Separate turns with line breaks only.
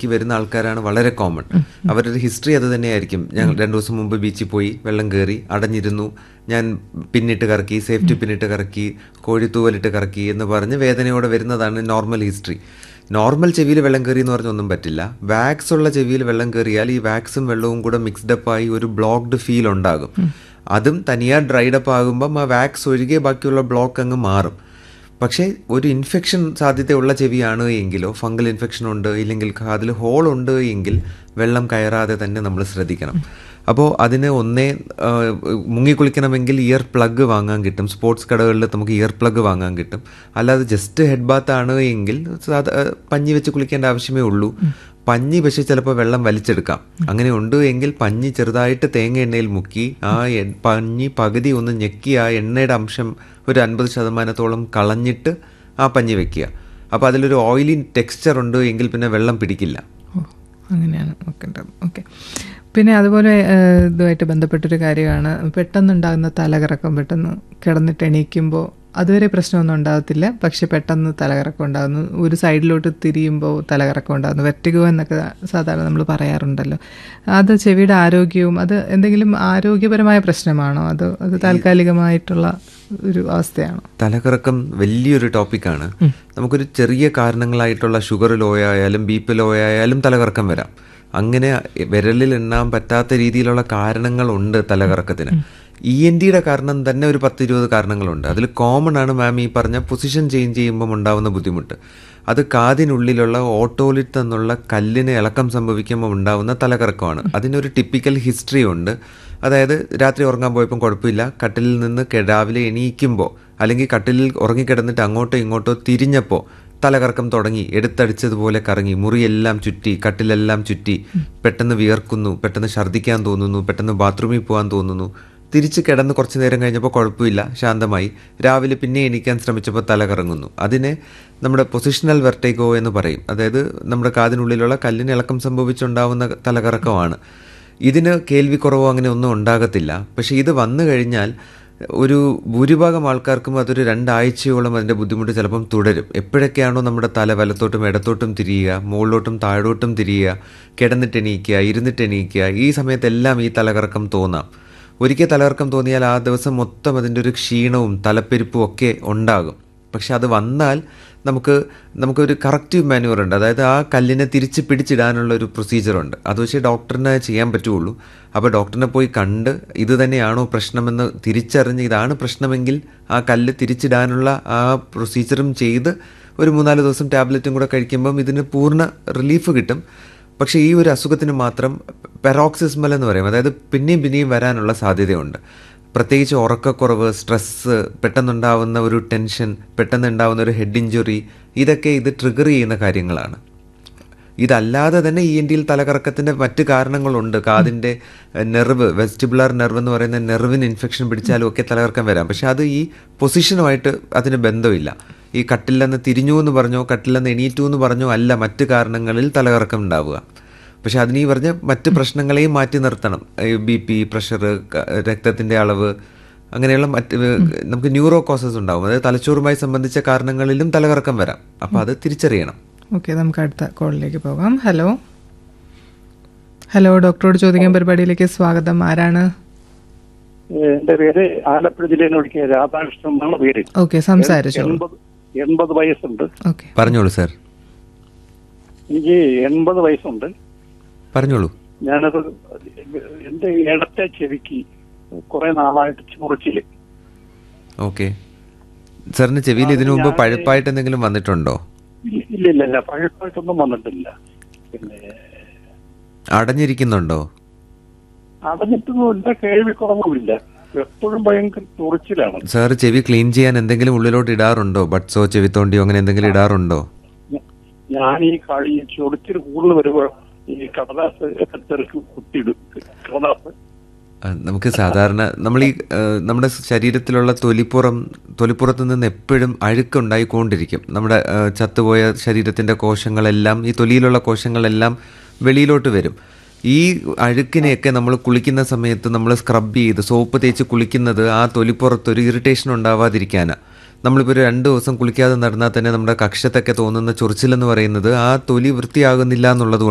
ചെവിക്ക് വരുന്ന ആൾക്കാരാണ് വളരെ കോമൺ അവരുടെ ഹിസ്റ്ററി അത് തന്നെയായിരിക്കും ഞങ്ങൾ രണ്ടു ദിവസം മുമ്പ് ബീച്ചിൽ പോയി വെള്ളം കയറി അടഞ്ഞിരുന്നു ഞാൻ പിന്നിട്ട് കറക്കി സേഫ്റ്റി പിന്നിട്ട് കറക്കി കോഴിത്തൂവലിട്ട് കറക്കി എന്ന് പറഞ്ഞ് വേദനയോടെ വരുന്നതാണ് നോർമൽ ഹിസ്റ്ററി നോർമൽ ചെവിയിൽ വെള്ളം കയറി എന്ന് പറഞ്ഞൊന്നും പറ്റില്ല വാക്സ് ഉള്ള ചെവിയിൽ വെള്ളം കയറിയാൽ ഈ വാക്സും വെള്ളവും കൂടെ മിക്സ്ഡ് അപ്പ് ആയി ഒരു ബ്ലോക്ക്ഡ് ഫീൽ ഉണ്ടാകും അതും തനിയാ ഡ്രൈഡ് അപ്പ് ആകുമ്പം ആ വാക്സ് ഒഴികെ ബാക്കിയുള്ള ബ്ലോക്ക് അങ്ങ് മാറും പക്ഷേ ഒരു ഇൻഫെക്ഷൻ സാധ്യതയുള്ള ചെവിയാണ് എങ്കിലോ ഫംഗൽ ഇൻഫെക്ഷൻ ഉണ്ട് ഇല്ലെങ്കിൽ അതിൽ ഹോൾ ഉണ്ട് എങ്കിൽ വെള്ളം കയറാതെ തന്നെ നമ്മൾ ശ്രദ്ധിക്കണം അപ്പോൾ അതിന് ഒന്നേ ആ, മുങ്ങിക്കുളിക്കണമെങ്കിൽ ഇയർ പ്ലഗ് വാങ്ങാൻ കിട്ടും സ്പോർട്സ് കടകളിൽ നമുക്ക് ഇയർ പ്ലഗ് വാങ്ങാൻ കിട്ടും അല്ലാതെ ജസ്റ്റ് ഹെഡ് ബാത്ത് ആണ് എങ്കിൽ സാധാ പഞ്ഞി വെച്ച് കുളിക്കേണ്ട ആവശ്യമേ ഉള്ളൂ പഞ്ഞി പക്ഷേ ചിലപ്പോൾ വെള്ളം വലിച്ചെടുക്കാം അങ്ങനെ ഉണ്ട് എങ്കിൽ പഞ്ഞി ചെറുതായിട്ട് തേങ്ങ എണ്ണയിൽ മുക്കി ആ എ- പഞ്ഞി പകുതി ഒന്ന് ഞെക്കി ആ എണ്ണയുടെ അംശം ഒരു അൻപത് ശതമാനത്തോളം കളഞ്ഞിട്ട് ആ പഞ്ഞി വെക്കുക അപ്പോൾ അതിലൊരു ഓയിലി ടെക്സ്ചർ ഉണ്ട് എങ്കിൽ പിന്നെ വെള്ളം പിടിക്കില്ല
ഓ അങ്ങനെയാണ് ഓക്കെ ഓക്കെ പിന്നെ അതുപോലെ ഏഹ്, ഇതുമായിട്ട് ബന്ധപ്പെട്ടൊരു കാര്യമാണ് പെട്ടെന്നുണ്ടാകുന്ന തലകറക്കം പെട്ടെന്ന് കിടന്നിട്ട് എണീക്കുമ്പോൾ അതുവരെ പ്രശ്നമൊന്നും ഉണ്ടാകത്തില്ല പക്ഷെ പെട്ടെന്ന് തലകറക്കം ഉണ്ടാകുന്നു ഒരു സൈഡിലോട്ട് തിരിയുമ്പോൾ തലകറക്കം ഉണ്ടാകുന്നു വെറ്റിഗോ എന്നൊക്കെ സാധാരണ നമ്മൾ പറയാറുണ്ടല്ലോ അത് ചെവിയുടെ ആരോഗ്യവും അത് എന്തെങ്കിലും ആരോഗ്യപരമായ പ്രശ്നമാണോ അത് അത് താൽക്കാലികമായിട്ടുള്ള ഒരു അവസ്ഥയാണോ
തലകറക്കം വലിയൊരു ടോപ്പിക്കാണ് നമുക്കൊരു ചെറിയ കാരണങ്ങളായിട്ടുള്ള ഷുഗർ ലോ ആയാലും ബി പി ലോ ആയാലും തലകറക്കം വരാം അങ്ങനെ വിരലിൽ എണ്ണാൻ പറ്റാത്ത രീതിയിലുള്ള കാരണങ്ങളുണ്ട് തലകറക്കത്തിന് ഇ എൻ ഡിയുടെ കാരണം തന്നെ ഒരു പത്ത് ഇരുപത് കാരണങ്ങളുണ്ട് അതിൽ കോമൺ ആണ് മാം ഈ പറഞ്ഞ പൊസിഷൻ ചേഞ്ച് ചെയ്യുമ്പം ഉണ്ടാവുന്ന ബുദ്ധിമുട്ട് അത് കാതിനുള്ളിലുള്ള ഓട്ടോലിറ്റ് എന്നുള്ള കല്ലിന് ഇളക്കം സംഭവിക്കുമ്പോൾ ഉണ്ടാവുന്ന തലകറക്കമാണ് അതിനൊരു ടിപ്പിക്കൽ ഹിസ്റ്ററി ഉണ്ട് അതായത് രാത്രി ഉറങ്ങാൻ പോയപ്പം കുഴപ്പമില്ല കട്ടിലിൽ നിന്ന് കെ- രാവിലെ എണീക്കുമ്പോൾ അല്ലെങ്കിൽ കട്ടിലിൽ ഉറങ്ങിക്കിടന്നിട്ട് അങ്ങോട്ടോ ഇങ്ങോട്ടോ തിരിഞ്ഞപ്പോൾ തലകറക്കം തുടങ്ങി എടുത്തടിച്ചതുപോലെ കറങ്ങി മുറിയെല്ലാം ചുറ്റി കട്ടിലെല്ലാം ചുറ്റി പെട്ടെന്ന് വിയർക്കുന്നു പെട്ടെന്ന് ഛർദ്ദിക്കാൻ തോന്നുന്നു പെട്ടെന്ന് ബാത്റൂമിൽ പോകാൻ തോന്നുന്നു തിരിച്ച് കിടന്ന് കുറച്ച് നേരം കഴിഞ്ഞപ്പോൾ കുഴപ്പമില്ല ശാന്തമായി രാവിലെ പിന്നെ എണീക്കാൻ ശ്രമിച്ചപ്പോൾ തല കറങ്ങുന്നു അതിനെ നമ്മുടെ പൊസിഷണൽ വെർട്ടേഗോ എന്ന് പറയും അതായത് നമ്മുടെ കാതിനുള്ളിലുള്ള കല്ലിന് ഇളക്കം സംഭവിച്ചുണ്ടാവുന്ന തലകറക്കമാണ് ഇതിന് കേൾവിക്കുറവോ അങ്ങനെ ഒന്നും ഉണ്ടാകത്തില്ല പക്ഷേ ഇത് വന്നു കഴിഞ്ഞാൽ ഒരു ഭൂരിഭാഗം ആൾക്കാർക്കും അതൊരു രണ്ടാഴ്ചയോളം അതിൻ്റെ ബുദ്ധിമുട്ട് ചിലപ്പം തുടരും എപ്പോഴൊക്കെയാണോ നമ്മുടെ തല വലത്തോട്ടും ഇടത്തോട്ടും തിരിയുക മുകളിലോട്ടും താഴോട്ടും തിരിയുക കിടന്നിട്ട് എണീക്കുക ഇരുന്നിട്ട് എണീക്കുക ഈ സമയത്തെല്ലാം ഈ തലകറക്കം തോന്നാം ഒരിക്കൽ തലകറക്കം തോന്നിയാൽ ആ ദിവസം മൊത്തം അതിൻ്റെ ഒരു ക്ഷീണവും തലപ്പെരുപ്പും ഒക്കെ ഉണ്ടാകും പക്ഷെ അത് വന്നാൽ നമുക്ക് നമുക്കൊരു കറക്റ്റീവ് മാനുവർ ഉണ്ട് അതായത് ആ കല്ലിനെ തിരിച്ച് പിടിച്ചിടാനുള്ള ഒരു പ്രൊസീജിയറുണ്ട് അത് പക്ഷേ ഡോക്ടറിനെ ചെയ്യാൻ പറ്റുള്ളൂ അപ്പോൾ ഡോക്ടറിനെ പോയി കണ്ട് ഇത് തന്നെയാണോ പ്രശ്നമെന്ന് തിരിച്ചറിഞ്ഞ് ഇതാണ് പ്രശ്നമെങ്കിൽ ആ കല്ല് തിരിച്ചിടാനുള്ള ആ പ്രൊസീജിയറും ചെയ്ത് ഒരു മൂന്നാല് ദിവസം ടാബ്ലറ്റും കൂടെ കഴിക്കുമ്പം ഇതിന് പൂർണ്ണ റിലീഫ് കിട്ടും പക്ഷേ ഈ ഒരു അസുഖത്തിന് മാത്രം പെറോക്സിസ്മൽ എന്ന് പറയും അതായത് പിന്നെയും പിന്നെയും വരാനുള്ള സാധ്യതയുണ്ട് പ്രത്യേകിച്ച് ഉറക്കക്കുറവ് സ്ട്രെസ്സ് പെട്ടെന്നുണ്ടാവുന്ന ഒരു ടെൻഷൻ പെട്ടെന്നുണ്ടാവുന്ന ഒരു ഹെഡ് ഇഞ്ചുറി ഇതൊക്കെ ഇത് ട്രിഗർ ചെയ്യുന്ന കാര്യങ്ങളാണ് ഇതല്ലാതെ തന്നെ ഇ എൻ ഡിയിൽ തലകറക്കത്തിൻ്റെ മറ്റ് കാരണങ്ങളുണ്ട് കാതിൻ്റെ നെർവ് വെസ്റ്റിബുലാർ നെർവ് എന്ന് പറയുന്ന നെർവിന് ഇൻഫെക്ഷൻ പിടിച്ചാലും ഒക്കെ തലകറക്കം വരാം പക്ഷെ അത് ഈ പൊസിഷനുമായിട്ട് അതിന് ബന്ധമില്ല ഈ കട്ടില്ലെന്ന് തിരിഞ്ഞു എന്ന് പറഞ്ഞോ കട്ടില്ലെന്ന് എണീറ്റു എന്ന് പറഞ്ഞോ അല്ല മറ്റ് കാരണങ്ങളിൽ തലകറക്കം ഉണ്ടാവുക പക്ഷെ അതിന് ഈ പറഞ്ഞ മറ്റ് പ്രശ്നങ്ങളെയും മാറ്റി നിർത്തണം ബി പി പ്രഷർ രക്തത്തിൻ്റെ അളവ് അങ്ങനെയുള്ള മറ്റ് നമുക്ക് ന്യൂറോ കോസസ് ഉണ്ടാവും അതായത് തലച്ചോറുമായി സംബന്ധിച്ച കാരണങ്ങളിലും തലകറക്കം വരാം അപ്പോൾ അത് തിരിച്ചറിയണം
ഓക്കെ നമുക്ക് അടുത്ത കോളിലേക്ക് പോകാം ഹലോ ഹലോ ഡോക്ടറോട് ചോദിക്കാൻ പരിപാടിയിലേക്ക് സ്വാഗതം ആരാണ്
എന്റെ പേര് ആലപ്പുഴ ജില്ലയിൽ നിന്ന് വിളിക്കുക രാധാകൃഷ്ണൻ എന്നാണ് പേര്
ഓക്കെ സംസാരിച്ചോളൂ
എൺപത് എൺപത് വയസ്സുണ്ട്
ഓക്കെ
പറഞ്ഞോളൂ സാർ
എനിക്ക് എൺപത് വയസ്സുണ്ട്
പറഞ്ഞോളൂ
ഞാനത് എന്റെ ഇടത്തെ ചെവിക്ക് കുറെ നാളായിട്ട് ചൊറിച്ചില്
ഓക്കെ സാറിന് ചെവിയിൽ ഇതിനു മുമ്പ് പഴുപ്പായിട്ട് എന്തെങ്കിലും വന്നിട്ടുണ്ടോ
ഇല്ല ഇല്ല ഇല്ല, ഇല്ല പഴക്കമായിട്ടൊന്നും വന്നിട്ടില്ല പിന്നെ
അടഞ്ഞിരിക്കുന്നുണ്ടോ
അടഞ്ഞിട്ടൊന്നുമില്ല കേൾവിക്കുറവുമില്ല എപ്പോഴും ഭയങ്കര ചൊറിച്ചിലാണ്
സാർ ചെവി ക്ലീൻ ചെയ്യാൻ എന്തെങ്കിലും ഉള്ളിലോട്ട് ഇടാറുണ്ടോ ബട്സോ ചെവിത്തോണ്ടിയോ അങ്ങനെ എന്തെങ്കിലും ഇടാറുണ്ടോ
ഞ- ഞാൻ ഈ കളി ഈ ചൊറിച്ചിൽ കൂടുതൽ വരുമ്പോ ഈ കടലാസ് ഒക്കെ തെറുക്കി കുത്തിയിടും കടലാസ്
ആ, നമുക്ക് സാധാരണ നമ്മൾ ഈ ആ, നമ്മുടെ ശരീരത്തിലുള്ള തൊലിപ്പുറം തൊലിപ്പുറത്ത് നിന്ന് എപ്പോഴും അഴുക്കുണ്ടായിക്കൊണ്ടിരിക്കും നമ്മുടെ ആ, ചത്തുപോയ ശരീരത്തിൻ്റെ കോശങ്ങളെല്ലാം ഈ തൊലിയിലുള്ള കോശങ്ങളെല്ലാം വെളിയിലോട്ട് വരും ഈ അഴുക്കിനെയൊക്കെ നമ്മൾ കുളിക്കുന്ന സമയത്ത് നമ്മൾ സ്ക്രബ് ചെയ്ത് സോപ്പ് തേച്ച് കുളിക്കുന്നത് ആ തൊലിപ്പുറത്ത് ഒരു ഇറിറ്റേഷൻ ഉണ്ടാവാതിരിക്കാനാണ് നമ്മളിപ്പോൾ ഒരു രണ്ട് ദിവസം കുളിക്കാതെ നടന്നാൽ തന്നെ നമ്മുടെ കക്ഷത്തൊക്കെ തോന്നുന്ന ചൊറിച്ചിലെന്ന് പറയുന്നത് ആ തൊലി വൃത്തിയാകുന്നില്ല എന്നുള്ളത്